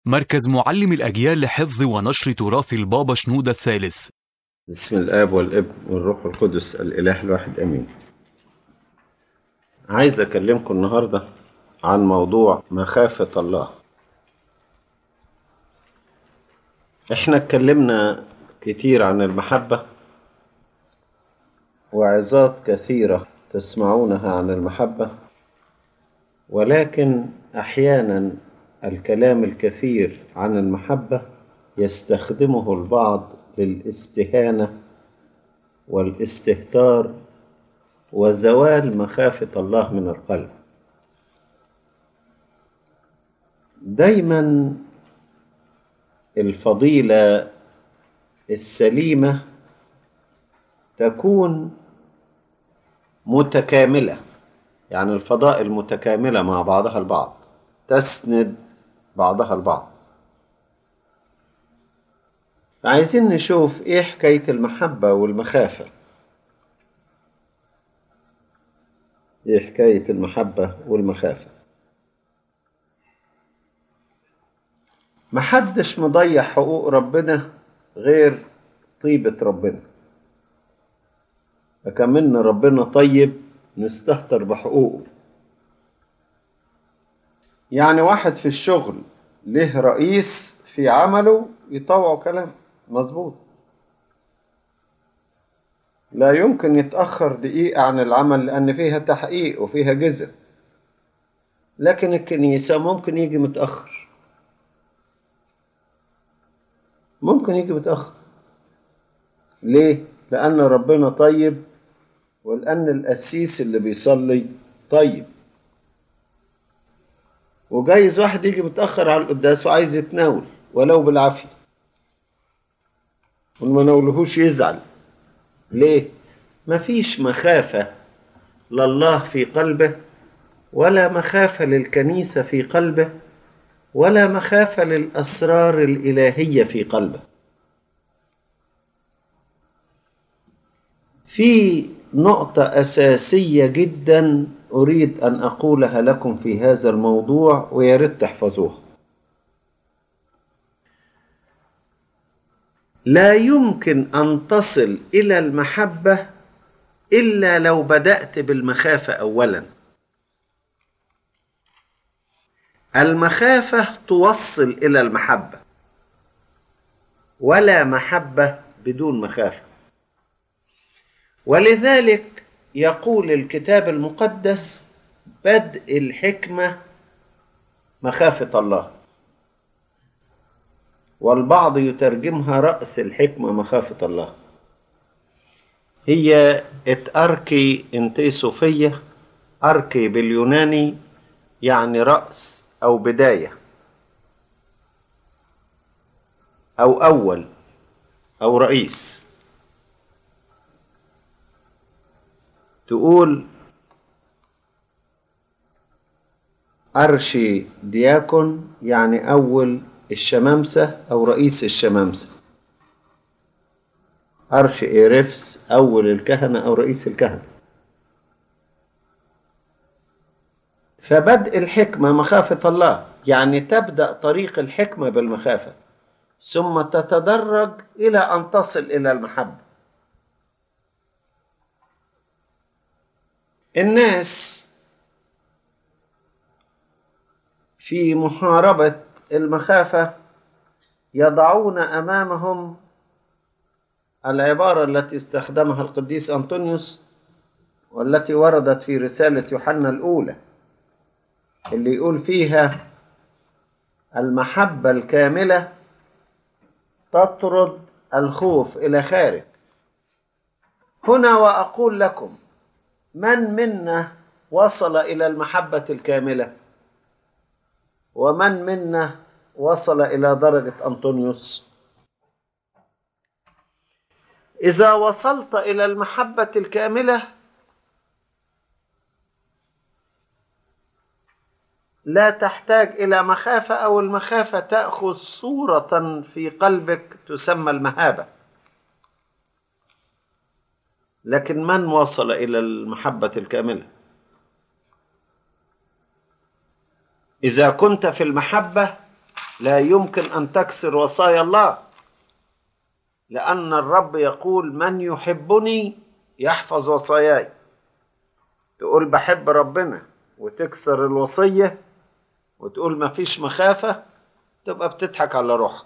مركز معلم الأجيال لحفظ ونشر تراث البابا شنودة الثالث بسم الآب والابن والروح القدس الإله الواحد أمين عايز أكلمكم النهاردة عن موضوع مخافة الله إحنا اتكلمنا كتير عن المحبة وعظات كثيرة تسمعونها عن المحبة ولكن أحيانا الكلام الكثير عن المحبة يستخدمه البعض للاستهانة والاستهتار وزوال مخافة الله من القلب دايما الفضيلة السليمة تكون متكاملة يعني الفضائل متكاملة مع بعضها البعض تسند بعضها البعض عايزين نشوف ايه حكاية المحبة والمخافة ايه حكاية المحبة والمخافة محدش مضيع حقوق ربنا غير طيبة ربنا فكملنا ربنا طيب نستهتر بحقوقه يعني واحد في الشغل له رئيس في عمله يطوعه كلام مظبوط لا يمكن يتأخر دقيقة عن العمل لأن فيها تحقيق وفيها جزء لكن الكنيسة ممكن يجي متأخر ممكن يجي متأخر ليه؟ لأن ربنا طيب ولأن القسيس اللي بيصلي طيب وجايز واحد يجي متأخر على القداس وعايز يتناول ولو بالعافية وما ناولهوش يزعل ليه؟ مفيش مخافة لله في قلبه ولا مخافة للكنيسة في قلبه ولا مخافة للأسرار الإلهية في قلبه في نقطة أساسية جدا أريد أن أقولها لكم في هذا الموضوع ويا ريت تحفظوها. لا يمكن أن تصل إلى المحبة إلا لو بدأت بالمخافة أولا. المخافة توصل إلى المحبة ولا محبة بدون مخافة. ولذلك يقول الكتاب المقدس بدء الحكمة مخافة الله والبعض يترجمها رأس الحكمة مخافة الله هي اتأركي انتي صوفية أركي باليوناني يعني رأس أو بداية أو أول أو رئيس تقول أرشي دياكون يعني أول الشمامسة أو رئيس الشمامسة أرشي إيرفس أول الكهنة أو رئيس الكهنة فبدء الحكمة مخافة الله يعني تبدأ طريق الحكمة بالمخافة ثم تتدرج إلى أن تصل إلى المحبة الناس في محاربة المخافة يضعون أمامهم العبارة التي استخدمها القديس أنطونيوس والتي وردت في رسالة يوحنا الأولى اللي يقول فيها المحبة الكاملة تطرد الخوف إلى خارج هنا وأقول لكم من منا وصل إلى المحبة الكاملة ومن منا وصل إلى درجة أنطونيوس إذا وصلت إلى المحبة الكاملة لا تحتاج إلى مخافة أو المخافة تأخذ صورة في قلبك تسمى المهابة لكن من وصل إلى المحبة الكاملة إذا كنت في المحبة لا يمكن أن تكسر وصايا الله لأن الرب يقول من يحبني يحفظ وصاياي تقول بحب ربنا وتكسر الوصية وتقول ما فيش مخافة تبقى بتضحك على روحك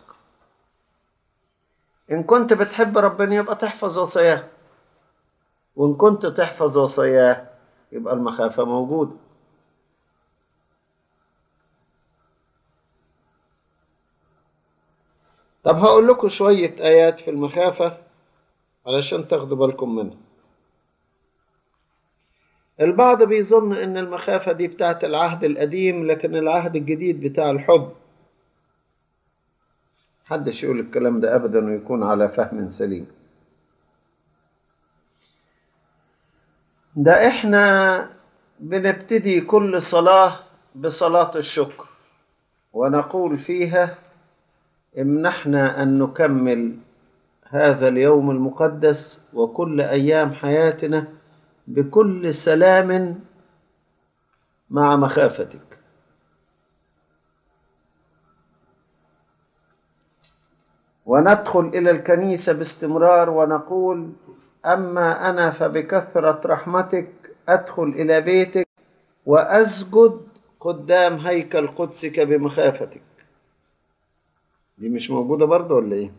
إن كنت بتحب ربنا يبقى تحفظ وصاياه وإن كنت تحفظ وصاياه يبقى المخافة موجودة طب هقول لكم شوية آيات في المخافة علشان تاخدوا بالكم منها البعض بيظن ان المخافة دي بتاعت العهد القديم لكن العهد الجديد بتاع الحب محدش يقول الكلام ده ابدا ويكون على فهم سليم ده احنا بنبتدي كل صلاة بصلاة الشكر ونقول فيها امنحنا ان نكمل هذا اليوم المقدس وكل ايام حياتنا بكل سلام مع مخافتك وندخل الى الكنيسه باستمرار ونقول اما انا فبكثره رحمتك ادخل الى بيتك واسجد قدام هيكل قدسك بمخافتك دي مش موجوده برضه ولا ايه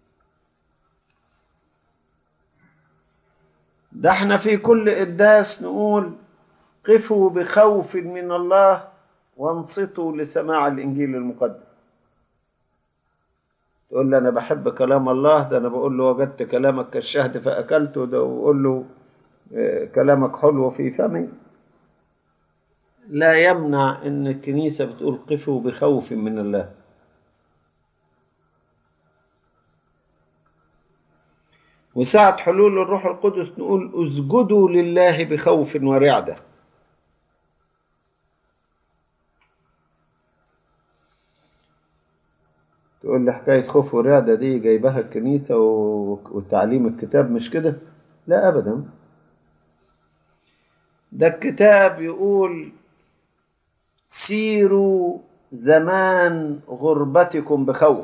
ده احنا في كل قداس نقول قفوا بخوف من الله وانصتوا لسماع الانجيل المقدس تقول لي انا بحب كلام الله ده انا بقول له وجدت كلامك كالشهد فاكلته ده وقول له اه كلامك حلو في فمي لا يمنع ان الكنيسه بتقول قفوا بخوف من الله وساعة حلول الروح القدس نقول اسجدوا لله بخوف ورعدة تقول لي حكاية خوف ورعدة دي جايبها الكنيسة وتعليم الكتاب مش كده لا أبدا ده الكتاب يقول سيروا زمان غربتكم بخوف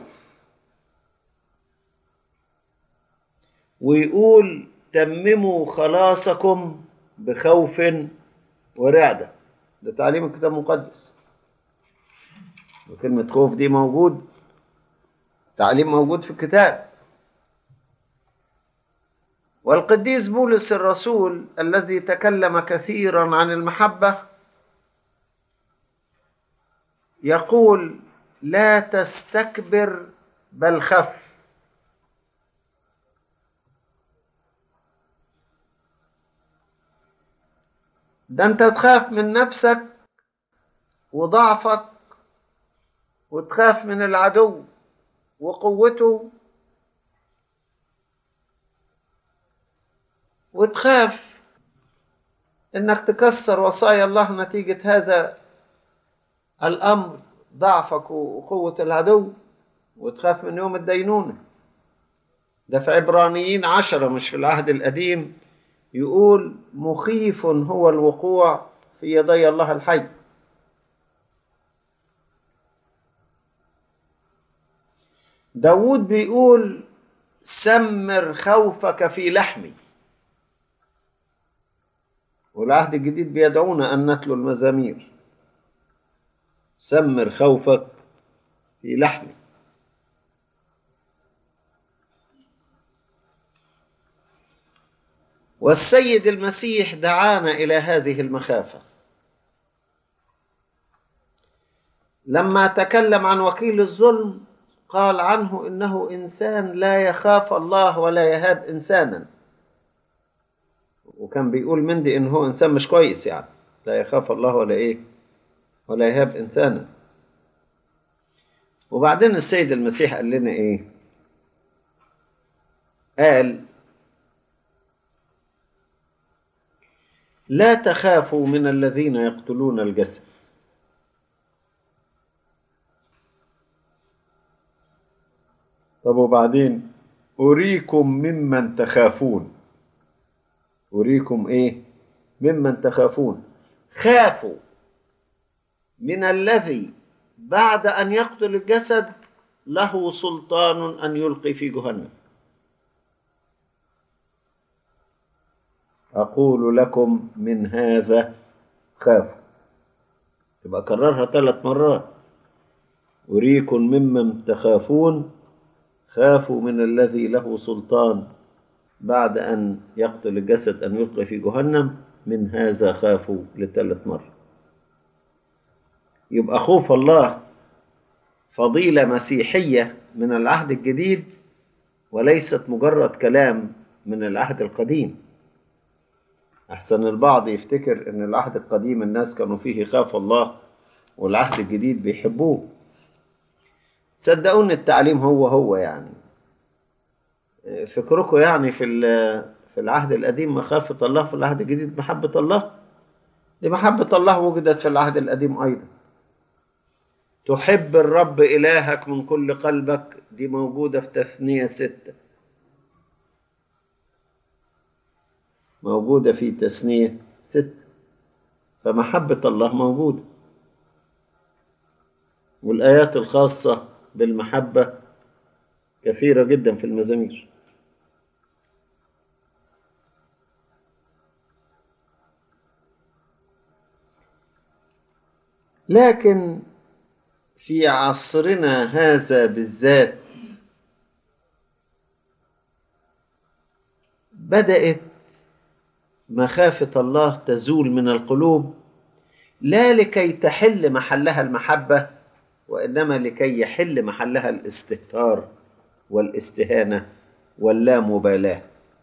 ويقول تمموا خلاصكم بخوف ورعدة ده تعليم الكتاب المقدس وكلمة خوف دي موجود تعليم موجود في الكتاب والقديس بولس الرسول الذي تكلم كثيرا عن المحبة يقول لا تستكبر بل خف ده انت تخاف من نفسك وضعفك وتخاف من العدو وقوته وتخاف انك تكسر وصايا الله نتيجة هذا الامر ضعفك وقوة العدو وتخاف من يوم الدينونة ده في عبرانيين عشرة مش في العهد القديم يقول مخيف هو الوقوع في يدي الله الحي داود بيقول سمر خوفك في لحمي والعهد الجديد بيدعونا أن نتلو المزامير سمر خوفك في لحمي والسيد المسيح دعانا الى هذه المخافه لما تكلم عن وكيل الظلم قال عنه انه انسان لا يخاف الله ولا يهاب انسانا وكان بيقول مندي ان هو انسان مش كويس يعني لا يخاف الله ولا ايه ولا يهاب انسانا وبعدين السيد المسيح قال لنا ايه قال لا تخافوا من الذين يقتلون الجسد طب وبعدين أريكم ممن تخافون أريكم إيه ممن تخافون خافوا من الذي بعد أن يقتل الجسد له سلطان أن يلقي في جهنم أقول لكم من هذا خافوا يبقى كررها ثلاث مرات أريكم ممن تخافون خافوا من الذي له سلطان بعد أن يقتل الجسد أن يلقي في جهنم من هذا خافوا لثالث مرة يبقى خوف الله فضيلة مسيحية من العهد الجديد وليست مجرد كلام من العهد القديم أحسن البعض يفتكر أن العهد القديم الناس كانوا فيه خاف الله والعهد الجديد بيحبوه صدقوني التعليم هو هو يعني فكركم يعني في في العهد القديم مخافة الله في العهد الجديد محبة الله دي محبة الله وجدت في العهد القديم أيضا تحب الرب إلهك من كل قلبك دي موجودة في تثنية ستة موجودة في تثنية ستة فمحبة الله موجودة والآيات الخاصة بالمحبة كثيرة جدا في المزامير لكن في عصرنا هذا بالذات بدأت مخافة الله تزول من القلوب لا لكي تحل محلها المحبة وإنما لكي يحل محلها الاستهتار والاستهانة واللامبالاة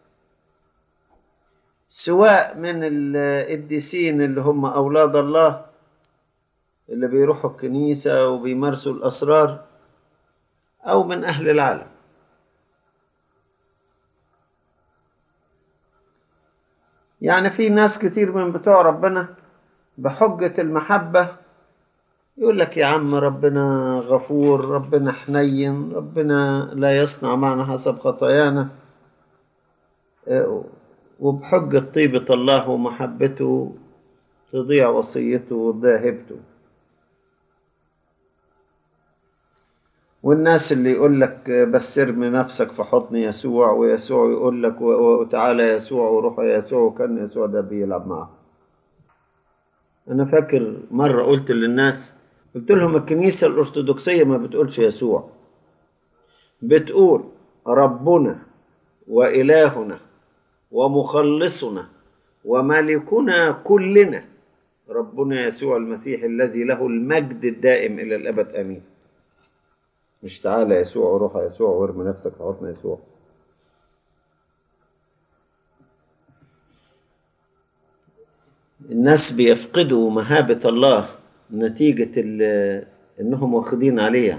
سواء من القديسين اللي هم أولاد الله اللي بيروحوا الكنيسة وبيمارسوا الأسرار أو من أهل العالم يعني في ناس كتير من بتوع ربنا بحجة المحبة يقول لك يا عم ربنا غفور ربنا حنين ربنا لا يصنع معنا حسب خطايانا وبحجة طيبة الله ومحبته تضيع وصيته وذاهبته والناس اللي يقول لك بس ارمي نفسك في حضن يسوع ويسوع يقول لك وتعالى يسوع وروح يسوع وكان يسوع ده بيلعب معه انا فاكر مره قلت للناس قلت لهم الكنيسه الارثوذكسيه ما بتقولش يسوع بتقول ربنا والهنا ومخلصنا وملكنا كلنا ربنا يسوع المسيح الذي له المجد الدائم الى الابد امين مش تعالى يسوع وروح يسوع وارمي نفسك في حضن يسوع الناس بيفقدوا مهابة الله نتيجة انهم واخدين عليها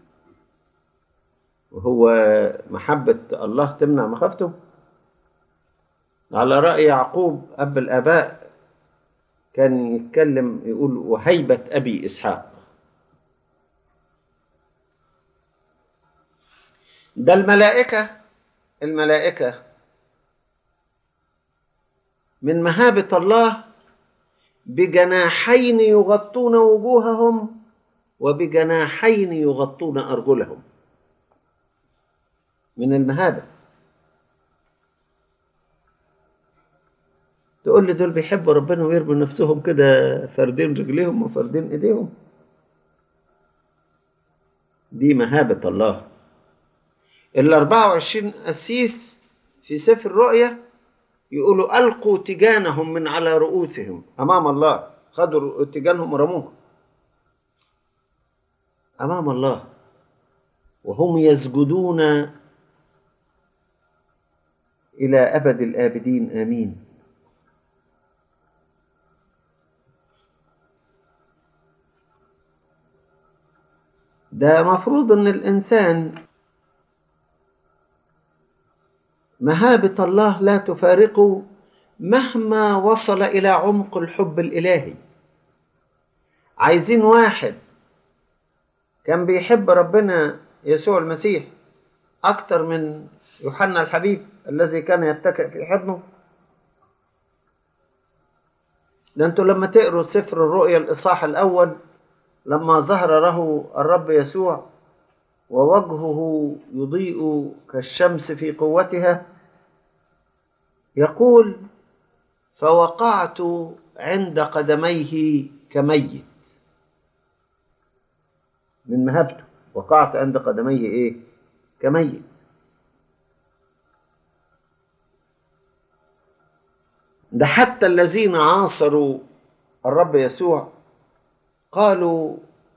وهو محبة الله تمنع مخافته على رأي يعقوب أب الآباء كان يتكلم يقول وهيبة أبي إسحاق ده الملائكة الملائكة من مهابة الله بجناحين يغطون وجوههم وبجناحين يغطون أرجلهم من المهابة تقول لي دول بيحبوا ربنا ويرموا نفسهم كده فاردين رجليهم وفاردين ايديهم دي مهابة الله ال 24 قسيس في سفر الرؤيا يقولوا ألقوا تيجانهم من على رؤوسهم أمام الله خدوا تيجانهم ورموها أمام الله وهم يسجدون إلى أبد الآبدين آمين ده مفروض ان الانسان مهابة الله لا تفارقه مهما وصل الى عمق الحب الالهي عايزين واحد كان بيحب ربنا يسوع المسيح اكتر من يوحنا الحبيب الذي كان يتكئ في حضنه ده انتوا لما تقروا سفر الرؤيا الاصحاح الاول لما ظهر له الرب يسوع ووجهه يضيء كالشمس في قوتها يقول فوقعت عند قدميه كميت من مهابته وقعت عند قدميه ايه كميت ده حتى الذين عاصروا الرب يسوع قالوا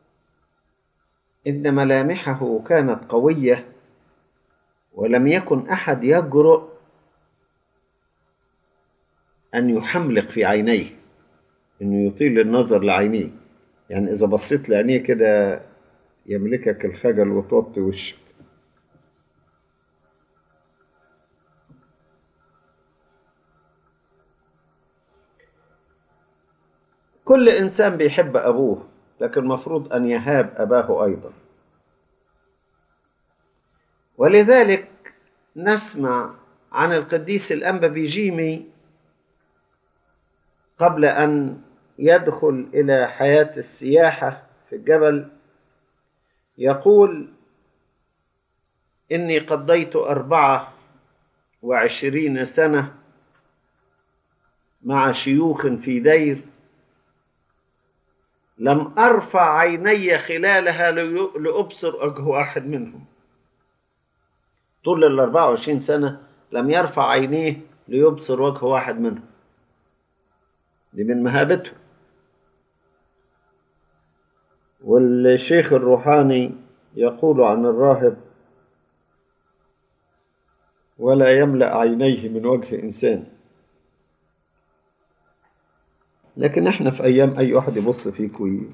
ان ملامحه كانت قويه ولم يكن احد يجرؤ ان يحملق في عينيه انه يطيل النظر لعينيه يعني اذا بصيت لعينيه كده يملكك الخجل وتوطي وشك كل انسان بيحب ابوه لكن المفروض ان يهاب اباه ايضا ولذلك نسمع عن القديس الانبا بيجيمي قبل ان يدخل الى حياه السياحه في الجبل يقول اني قضيت اربعه وعشرين سنه مع شيوخ في دير لم أرفع عيني خلالها لأبصر وجه واحد منهم طول ال 24 سنة لم يرفع عينيه ليبصر وجه واحد منهم دي من مهابته والشيخ الروحاني يقول عن الراهب ولا يملأ عينيه من وجه إنسان لكن احنا في ايام اي واحد يبص فيك وي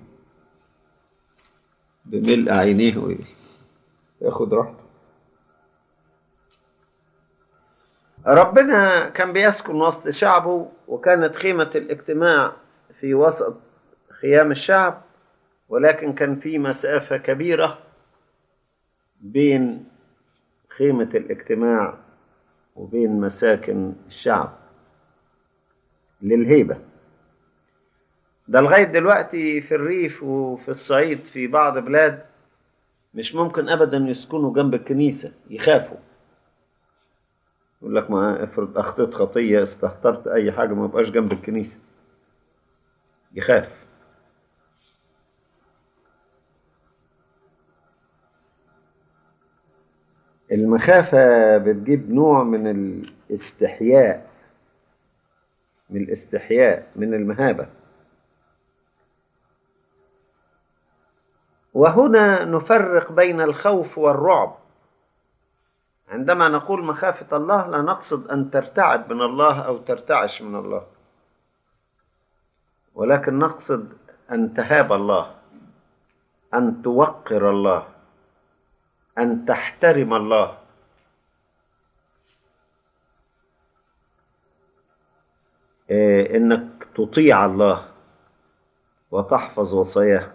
بملء عينيه وياخد راحته ربنا كان بيسكن وسط شعبه وكانت خيمة الاجتماع في وسط خيام الشعب ولكن كان في مسافة كبيرة بين خيمة الاجتماع وبين مساكن الشعب للهيبه ده لغاية دلوقتي في الريف وفي الصعيد في بعض بلاد مش ممكن أبدا يسكنوا جنب الكنيسة يخافوا يقول لك ما افرض أخطيت خطية استهترت أي حاجة ما يبقاش جنب الكنيسة يخاف المخافة بتجيب نوع من الاستحياء من الاستحياء من المهابة وهنا نفرق بين الخوف والرعب عندما نقول مخافة الله لا نقصد أن ترتعب من الله أو ترتعش من الله ولكن نقصد أن تهاب الله أن توقر الله أن تحترم الله إيه إنك تطيع الله وتحفظ وصاياه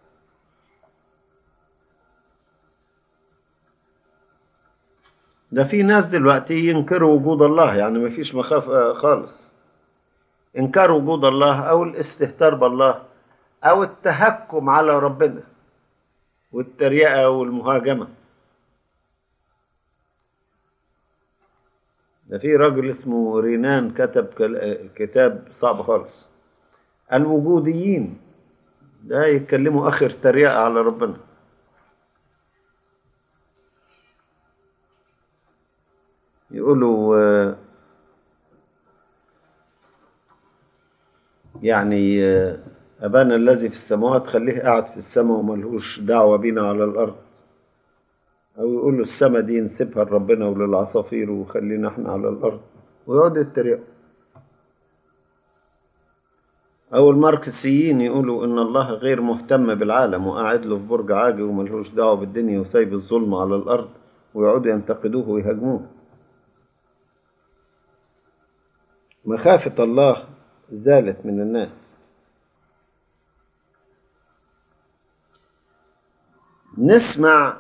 ده في ناس دلوقتي ينكروا وجود الله يعني ما فيش مخافة خالص إنكار وجود الله أو الاستهتار بالله أو التهكم على ربنا والتريقة والمهاجمة ده في راجل اسمه رينان كتب كتاب صعب خالص الوجوديين ده يتكلموا آخر تريقة على ربنا يقولوا يعني أبانا الذي في السماوات خليه قاعد في السماء وملهوش دعوة بينا على الأرض أو يقولوا السماء دي نسيبها لربنا وللعصافير وخلينا احنا على الأرض ويقعدوا يتريقوا أو الماركسيين يقولوا إن الله غير مهتم بالعالم وقاعد له في برج عاجي وملهوش دعوة بالدنيا وسايب الظلم على الأرض ويقعدوا ينتقدوه ويهاجموه مخافة الله زالت من الناس نسمع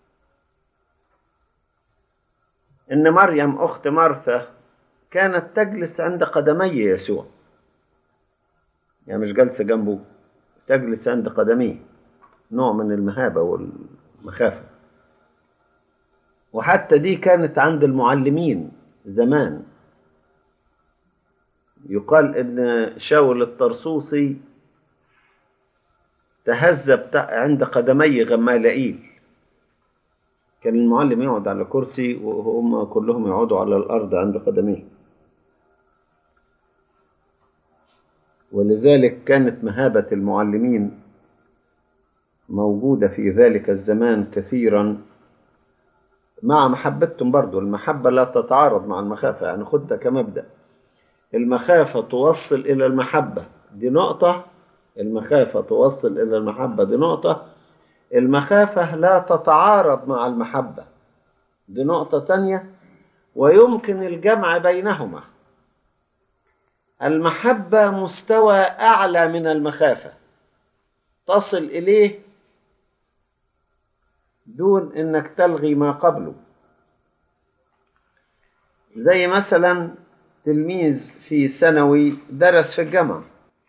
ان مريم اخت مرثا كانت تجلس عند قدمي يسوع يعني مش جالسه جنبه تجلس عند قدميه نوع من المهابة والمخافة وحتى دي كانت عند المعلمين زمان يقال ان شاول الطرسوسي تهذب عند قدمي غمالائيل كان المعلم يقعد على كرسي وهم كلهم يقعدوا على الارض عند قدميه ولذلك كانت مهابة المعلمين موجودة في ذلك الزمان كثيرا مع محبتهم برضو المحبة لا تتعارض مع المخافة يعني خدها كمبدأ المخافة توصل إلى المحبة دي نقطة المخافة توصل إلى المحبة دي نقطة المخافة لا تتعارض مع المحبة دي نقطة تانية ويمكن الجمع بينهما المحبة مستوى أعلى من المخافة تصل إليه دون إنك تلغي ما قبله زي مثلا تلميذ في ثانوي درس في الجامعة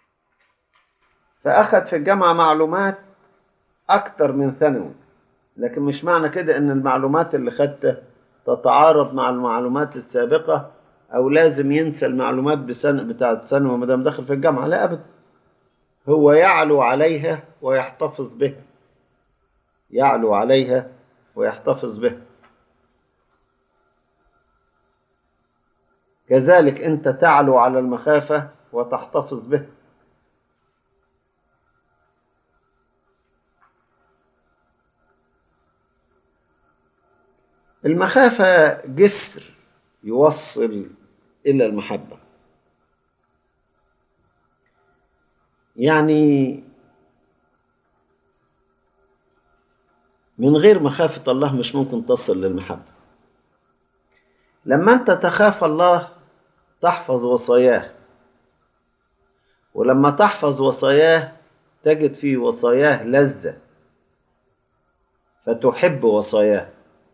فأخذ في الجامعة معلومات أكتر من ثانوي لكن مش معنى كده إن المعلومات اللي خدتها تتعارض مع المعلومات السابقة أو لازم ينسى المعلومات بسنة بتاعت ثانوي ما دام دخل في الجامعة لا أبدا هو يعلو عليها ويحتفظ بها يعلو عليها ويحتفظ بها كذلك أنت تعلو على المخافة وتحتفظ بها المخافة جسر يوصل إلى المحبة يعني من غير مخافة الله مش ممكن تصل للمحبة لما أنت تخاف الله تحفظ وصاياه ولما تحفظ وصاياه تجد في وصاياه لذة فتحب وصاياه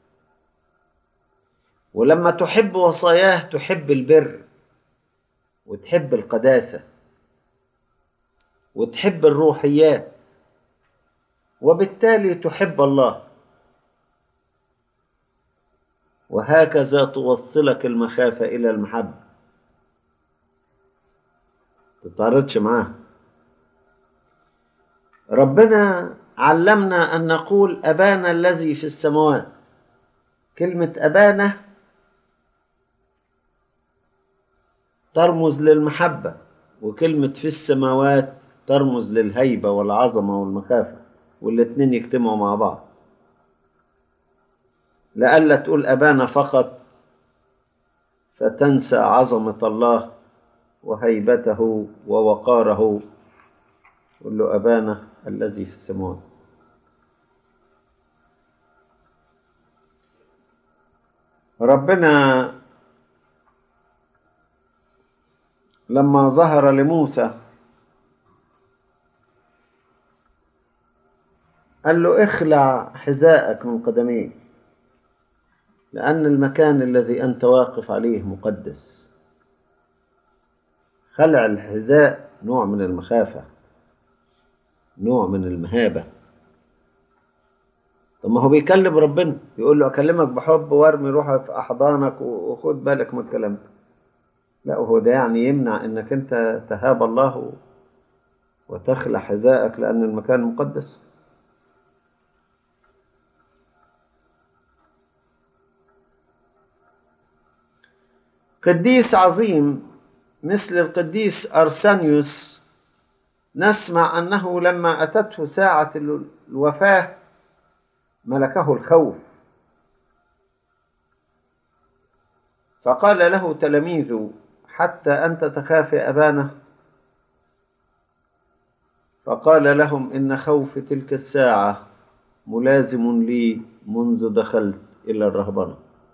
ولما تحب وصاياه تحب البر وتحب القداسة وتحب الروحيات وبالتالي تحب الله وهكذا توصلك المخافة إلى المحبة تتعرضش معاه ربنا علمنا أن نقول أبانا الذي في السماوات كلمة أبانا ترمز للمحبة وكلمة في السماوات ترمز للهيبة والعظمة والمخافة والاتنين يجتمعوا مع بعض لألا تقول أبانا فقط فتنسى عظمة الله وهيبته ووقاره قل له أبانا الذي في السماوات ربنا لما ظهر لموسى قال له اخلع حذاءك من قدميك لأن المكان الذي أنت واقف عليه مقدس خلع الحذاء نوع من المخافة نوع من المهابة طب ما هو بيكلم ربنا يقول له أكلمك بحب وارمي روحك في أحضانك وخد بالك من الكلام ده لا هو ده يعني يمنع انك انت تهاب الله وتخلع حذائك لان المكان مقدس قديس عظيم مثل القديس أرسانيوس نسمع أنه لما أتته ساعة الوفاة ملكه الخوف فقال له تلاميذه حتى أنت تخاف يا أبانا فقال لهم إن خوف تلك الساعة ملازم لي منذ دخلت إلى الرهبنة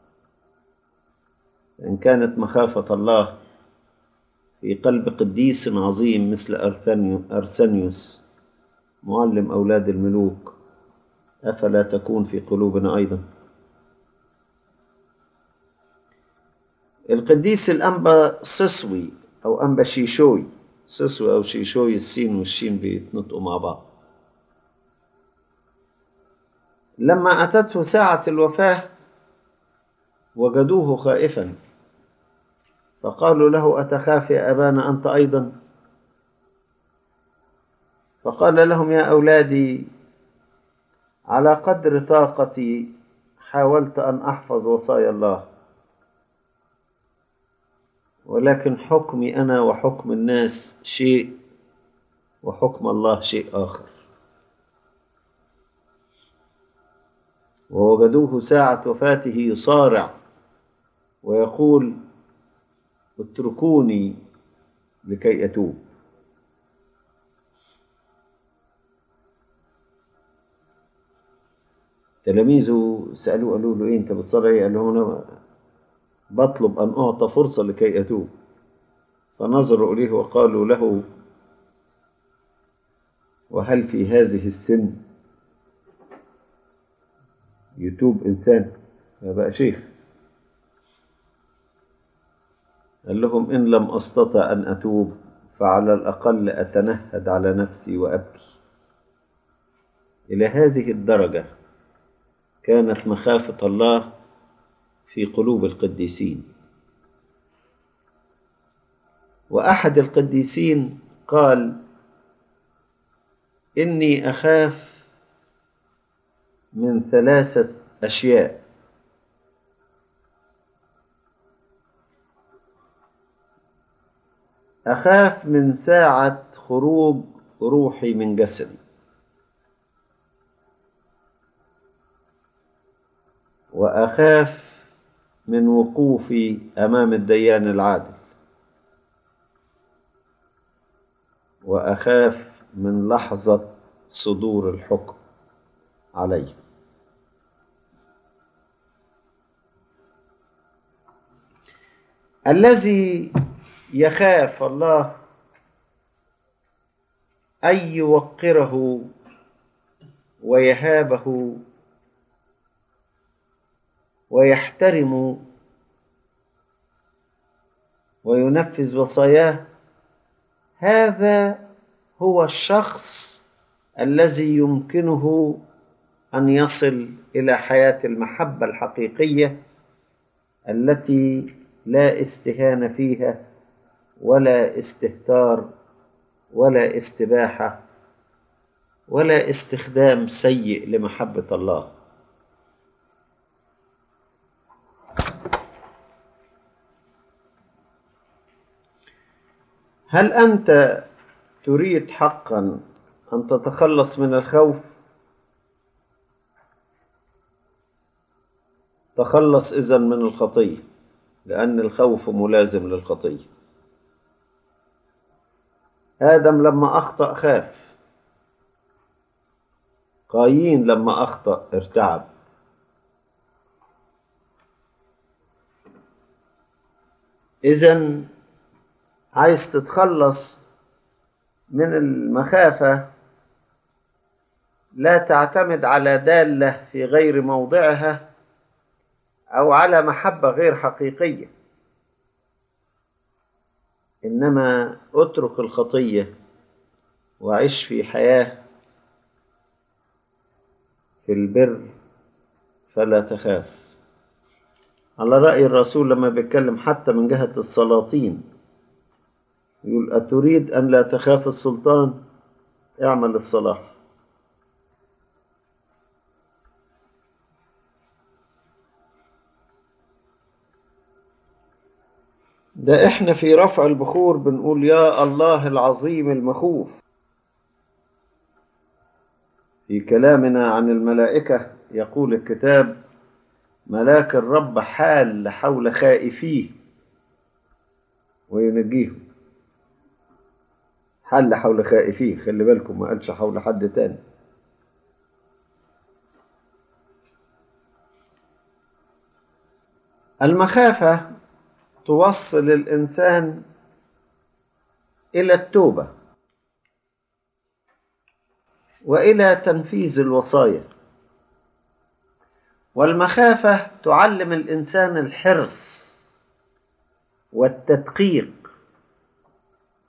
إن كانت مخافة الله في قلب قديس عظيم مثل أرسنيوس معلم أولاد الملوك أفلا تكون في قلوبنا أيضا القديس الأنبا سسوي أو أنبا شيشوي سسوي أو شيشوي السين والشين بيتنطقوا مع بعض لما أتته ساعة الوفاة وجدوه خائفا فقالوا له أتخاف يا أبانا أنت أيضا فقال لهم يا أولادي على قدر طاقتي حاولت أن أحفظ وصايا الله ولكن حكمي أنا وحكم الناس شيء وحكم الله شيء آخر ووجدوه ساعة وفاته يصارع ويقول اتركوني لكي أتوب تلاميذه سألوه قالوا له إيه أنت بتصارع إيه؟ قال لهم أنا بطلب أن أعطى فرصة لكي أتوب فنظروا إليه وقالوا له وهل في هذه السن يتوب إنسان بقى شيخ قال لهم إن لم أستطع أن أتوب فعلى الأقل أتنهد على نفسي وأبكي إلى هذه الدرجة كانت مخافة الله في قلوب القديسين وأحد القديسين قال إني أخاف من ثلاثة أشياء أخاف من ساعة خروج روحي من جسدي وأخاف من وقوفي أمام الديان العادل وأخاف من لحظة صدور الحكم علي الذي يخاف الله أن يوقره ويهابه ويحترم وينفذ وصاياه هذا هو الشخص الذي يمكنه أن يصل إلى حياة المحبة الحقيقية التي لا استهانة فيها ولا استهتار ولا استباحة ولا استخدام سيء لمحبة الله هل أنت تريد حقا أن تتخلص من الخوف تخلص إذن من الخطية لأن الخوف ملازم للخطية آدم لما أخطأ خاف قايين لما أخطأ ارتعب إذا عايز تتخلص من المخافة لا تعتمد على دالة في غير موضعها أو على محبة غير حقيقية إنما اترك الخطية وعش في حياة في البر فلا تخاف على رأي الرسول لما بيتكلم حتى من جهة السلاطين يقول أتريد أن لا تخاف السلطان اعمل الصلاح ده احنا في رفع البخور بنقول يا الله العظيم المخوف في كلامنا عن الملائكة يقول الكتاب ملاك الرب حال حول خائفيه وينجيهم حل حول خائفيه خلي بالكم ما قالش حول حد تاني المخافة توصل الإنسان إلى التوبة وإلى تنفيذ الوصايا والمخافة تعلم الإنسان الحرص والتدقيق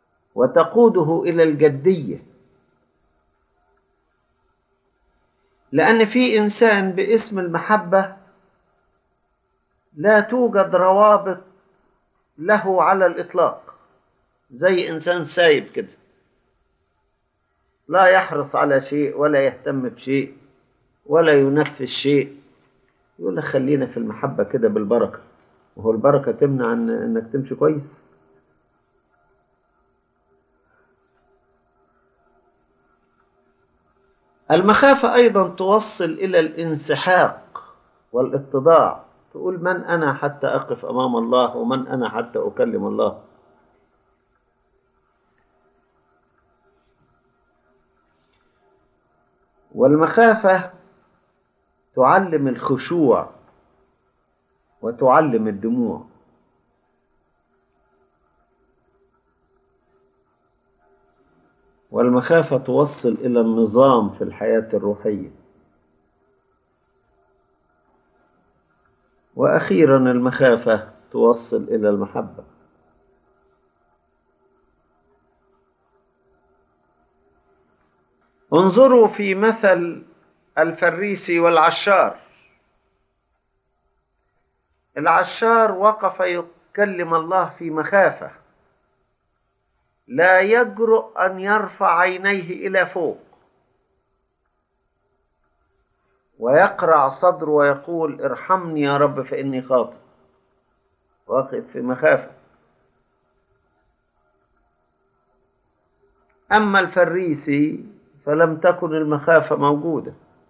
وتقوده إلى الجدية لأن في إنسان باسم المحبة لا توجد روابط له على الإطلاق زي إنسان سايب كده لا يحرص على شيء ولا يهتم بشيء ولا ينفذ شيء يقول لك خلينا في المحبة كده بالبركة وهو البركة تمنع إن إنك تمشي كويس المخافة أيضا توصل إلى الانسحاق والاتضاع تقول من أنا حتى أقف أمام الله ومن أنا حتى أكلم الله والمخافة تعلم الخشوع وتعلم الدموع والمخافة توصل إلى النظام في الحياة الروحية وأخيرا المخافة توصل إلى المحبة انظروا في مثل الفريسي والعشار العشار وقف يكلم الله في مخافة لا يجرؤ أن يرفع عينيه إلى فوق ويقرع صدره ويقول ارحمني يا رب فإني خاطئ واقف في مخافة أما الفريسي فلم تكن المخافة موجودة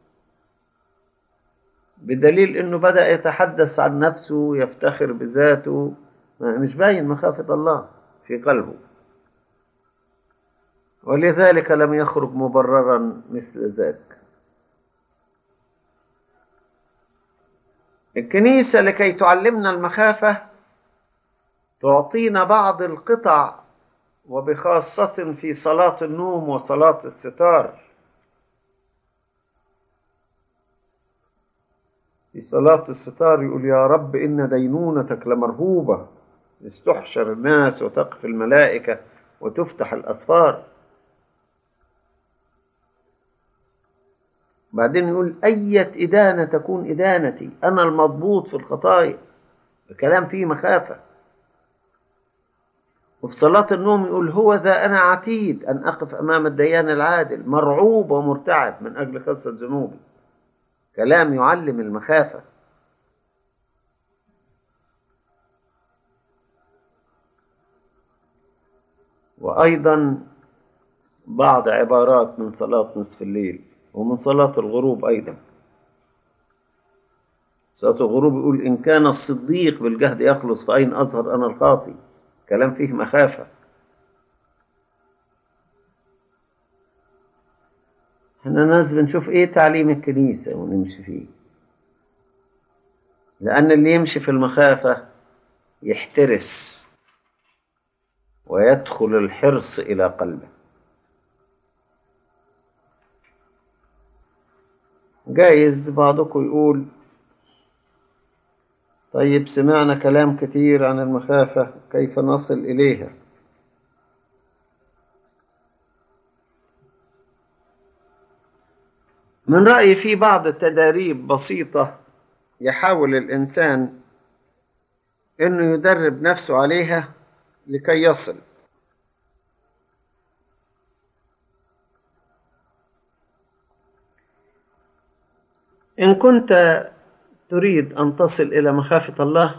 بدليل انه بدأ يتحدث عن نفسه يفتخر بذاته مش باين مخافة الله في قلبه ولذلك لم يخرج مبررا مثل ذاك الكنيسة لكي تعلمنا المخافة تعطينا بعض القطع وبخاصة في صلاة النوم وصلاة الستار في صلاة الستار يقول يا رب إن دينونتك لمرهوبة استحشر الناس وتقف الملائكة وتفتح الأسفار بعدين يقول أية إدانة تكون إدانتي أنا المضبوط في الخطايا الكلام فيه مخافة وفي صلاة النوم يقول هو ذا أنا عتيد أن أقف أمام الديان العادل مرعوب ومرتعب من أجل قصة ذنوبي كلام يعلم المخافة وأيضا بعض عبارات من صلاة نصف الليل ومن صلاة الغروب أيضا صلاة الغروب يقول إن كان الصديق بالجهد يخلص فأين أظهر أنا الخاطي كلام فيه مخافة احنا ناس بنشوف ايه تعليم الكنيسة ونمشي فيه لأن اللي يمشي في المخافة يحترس ويدخل الحرص إلى قلبه جايز بعضكم يقول طيب سمعنا كلام كتير عن المخافة كيف نصل إليها من رأيي في بعض التداريب بسيطة يحاول الإنسان إنه يدرب نفسه عليها لكي يصل إن كنت تريد أن تصل إلى مخافة الله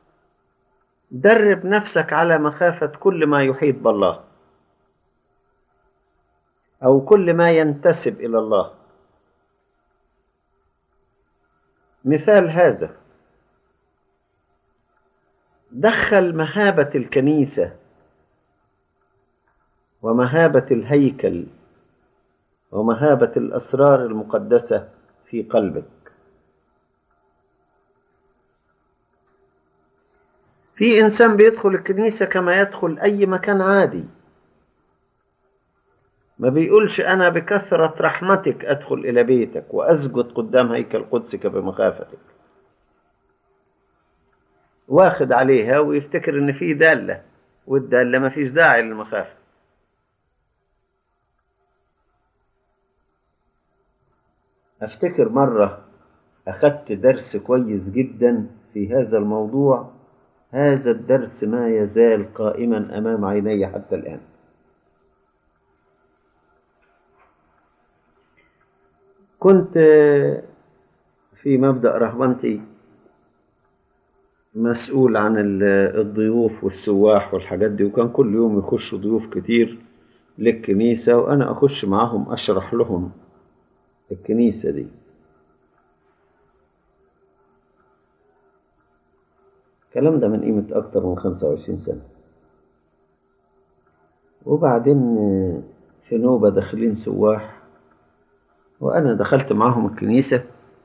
درب نفسك على مخافة كل ما يحيط بالله أو كل ما ينتسب إلى الله مثال هذا دخل مهابة الكنيسة ومهابة الهيكل ومهابة الأسرار المقدسة في قلبك في إنسان بيدخل الكنيسة كما يدخل أي مكان عادي ما بيقولش أنا بكثرة رحمتك أدخل إلى بيتك وأسجد قدام هيكل قدسك بمخافتك واخد عليها ويفتكر إن في دالة والدالة ما فيش داعي للمخافة أفتكر مرة أخذت درس كويس جدا في هذا الموضوع هذا الدرس ما يزال قائما أمام عيني حتى الآن كنت في مبدأ رهبنتي مسؤول عن الضيوف والسواح والحاجات دي وكان كل يوم يخش ضيوف كتير للكنيسة وأنا أخش معاهم أشرح لهم الكنيسة دي الكلام ده من قيمة أكتر من خمسة وعشرين سنة وبعدين في نوبة داخلين سواح وأنا دخلت معاهم الكنيسة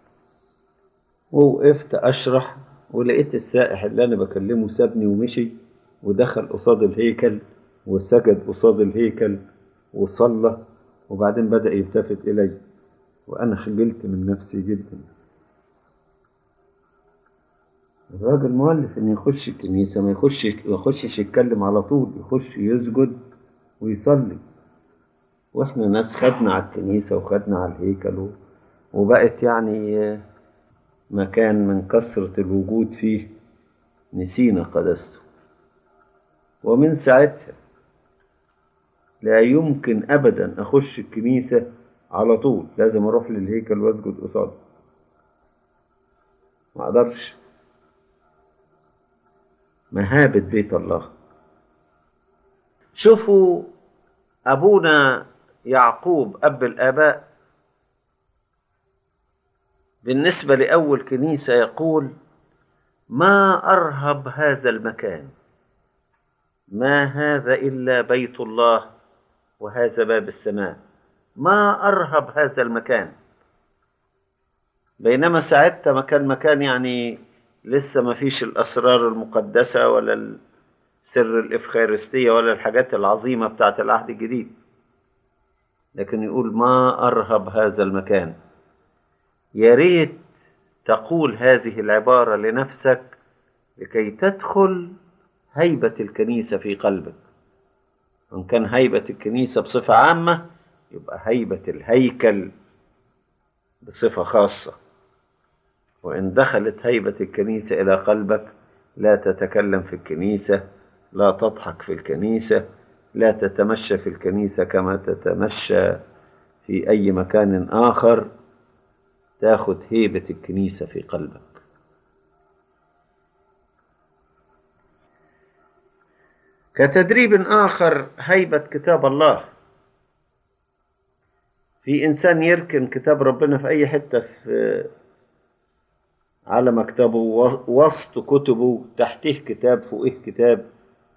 ووقفت أشرح ولقيت السائح اللي أنا بكلمه سابني ومشي ودخل قصاد الهيكل وسجد قصاد الهيكل وصلى وبعدين بدأ يلتفت إلي وأنا خجلت من نفسي جدا الراجل مؤلف إن يخش الكنيسة ما يخش ما يخشش يتكلم على طول يخش يسجد ويصلي واحنا ناس خدنا على الكنيسة وخدنا على الهيكل وبقت يعني مكان من كثرة الوجود فيه نسينا قدسته ومن ساعتها لا يمكن أبدا أخش الكنيسة على طول لازم أروح للهيكل وأسجد قصاده ما أقدرش مهابة بيت الله شوفوا أبونا يعقوب أب الآباء بالنسبة لأول كنيسة يقول ما أرهب هذا المكان ما هذا إلا بيت الله وهذا باب السماء ما أرهب هذا المكان بينما ساعتها ما كان مكان يعني لسه ما فيش الأسرار المقدسة ولا سر الإفخارستية ولا الحاجات العظيمة بتاعت العهد الجديد لكن يقول ما أرهب هذا المكان يا ريت تقول هذه العبارة لنفسك لكي تدخل هيبة الكنيسة في قلبك إن كان هيبة الكنيسة بصفة عامة يبقى هيبة الهيكل بصفة خاصة وإن دخلت هيبة الكنيسة إلى قلبك لا تتكلم في الكنيسة لا تضحك في الكنيسة لا تتمشى في الكنيسة كما تتمشى في أي مكان آخر تاخد هيبة الكنيسة في قلبك كتدريب آخر هيبة كتاب الله في إنسان يركن كتاب ربنا في أي حتة في على مكتبه وسط كتبه تحته كتاب فوقه كتاب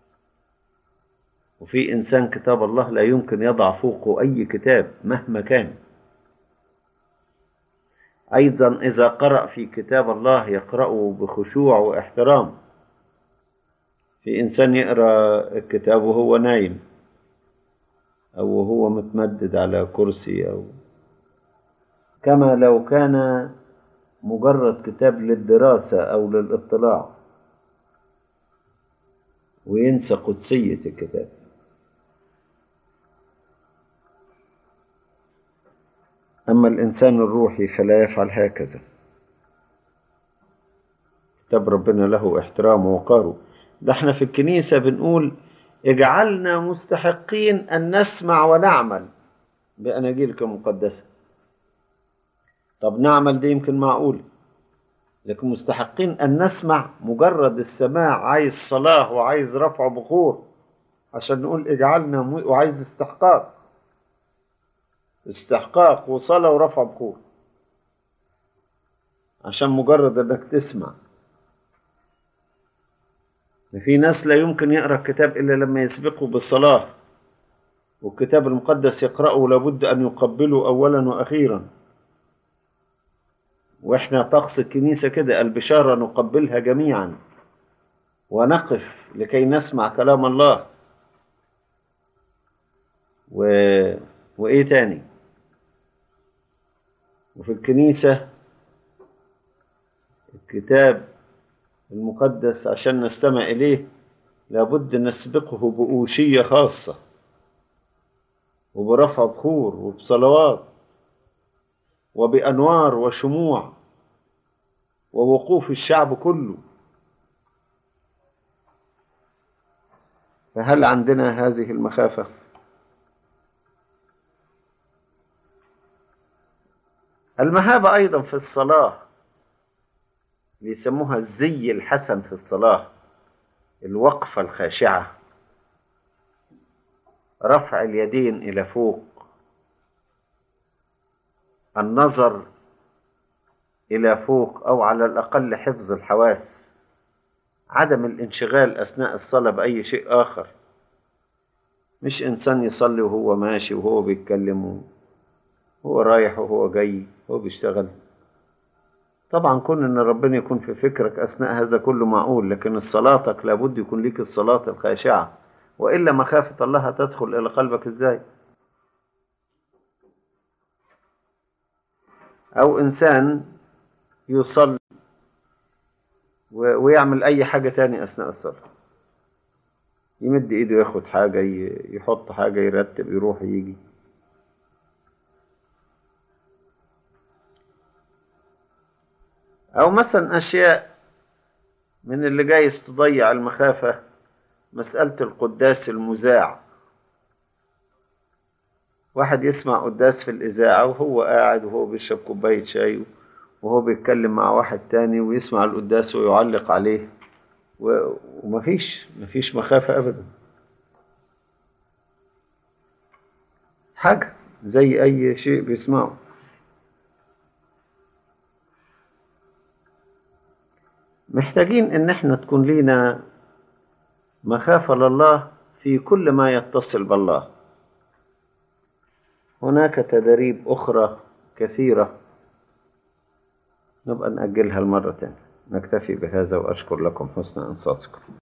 وفي إنسان كتاب الله لا يمكن يضع فوقه أي كتاب مهما كان أيضا إذا قرأ في كتاب الله يقرأه بخشوع واحترام في إنسان يقرأ الكتاب وهو نايم أو وهو متمدد على كرسي أو كما لو كان مجرد كتاب للدراسة أو للاطلاع وينسى قدسية الكتاب أما الإنسان الروحي فلا يفعل هكذا كتاب ربنا له احترام ووقاره ده احنا في الكنيسة بنقول اجعلنا مستحقين أن نسمع ونعمل بأناجيلك المقدسة طب نعمل دي يمكن معقول لكن مستحقين أن نسمع مجرد السماع عايز صلاة وعايز رفع بخور عشان نقول اجعلنا وعايز استحقاق استحقاق وصلاة ورفع بخور عشان مجرد انك تسمع في ناس لا يمكن يقرا الكتاب الا لما يسبقه بالصلاه والكتاب المقدس يقراه لابد ان يقبله اولا واخيرا واحنا طقس الكنيسه كده البشاره نقبلها جميعا ونقف لكي نسمع كلام الله و... وايه تاني وفي الكنيسه الكتاب المقدس عشان نستمع إليه لابد نسبقه بأوشية خاصة وبرفع بخور وبصلوات وبأنوار وشموع ووقوف الشعب كله فهل عندنا هذه المخافة؟ المهابة أيضا في الصلاة بيسموها الزي الحسن في الصلاة الوقفة الخاشعة رفع اليدين إلى فوق النظر إلى فوق أو على الأقل حفظ الحواس عدم الانشغال أثناء الصلاة بأي شيء آخر مش إنسان يصلي وهو ماشي وهو بيتكلم وهو رايح وهو جاي وهو بيشتغل طبعا كون ان ربنا يكون في فكرك اثناء هذا كله معقول لكن صلاتك لابد يكون ليك الصلاة الخاشعة والا مخافة الله هتدخل الى قلبك ازاي او انسان يصلي ويعمل اي حاجة تاني اثناء الصلاة يمد ايده ياخد حاجة يحط حاجة يرتب يروح يجي أو مثلا أشياء من اللي جايز تضيع المخافة مسألة القداس المذاع واحد يسمع قداس في الإذاعة وهو قاعد وهو بيشرب كوباية شاي وهو بيتكلم مع واحد تاني ويسمع القداس ويعلق عليه و... ومفيش مفيش مخافة أبدا حاجة زي أي شيء بيسمعه محتاجين ان احنا تكون لينا مخافة لله في كل ما يتصل بالله هناك تدريب اخرى كثيرة نبقى نأجلها المرة تانية نكتفي بهذا وأشكر لكم حسن أنصاتكم